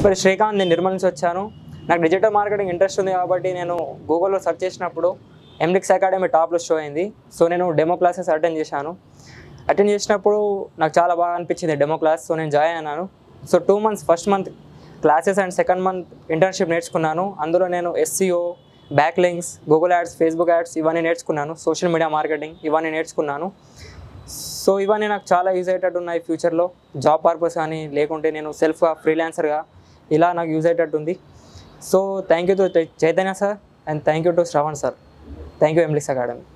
పేరు శ్రీకాంత్ నేను నిర్మల్ నుంచి వచ్చాను నాకు డిజిటల్ మార్కెటింగ్ ఇంట్రెస్ట్ ఉంది కాబట్టి నేను గూగుల్లో సెర్చ్ చేసినప్పుడు ఎండిక్స్ అకాడమీ టాప్లో షో అయింది సో నేను డెమో క్లాసెస్ అటెండ్ చేశాను అటెండ్ చేసినప్పుడు నాకు చాలా బాగా అనిపించింది డెమో క్లాస్ సో నేను జాయిన్ అయినాను so two months first month classes and second month internship నేర్చుకున్నాను అందులో నేను SEO backlinks Google ads Facebook ads ఇవన్నీ నేర్చుకున్నాను సోషల్ మీడియా మార్కెటింగ్ ఇవన్నీ నేర్చుకున్నాను సో ఇవన్నీ నాకు చాలా యూజ్ అయ్యేటట్టు ఉన్నాయి ఫ్యూచర్లో జాబ్ పర్పస్ కానీ లేకుంటే నేను సెల్ఫ్గా ఫ్రీలాన్సర్గా ఇలా నాకు యూజ్ అయ్యేటట్టు ఉంది so thank you to Chaitanya sir and thank you to Shravan sir thank you ఎంలిక్స్ అకాడమీ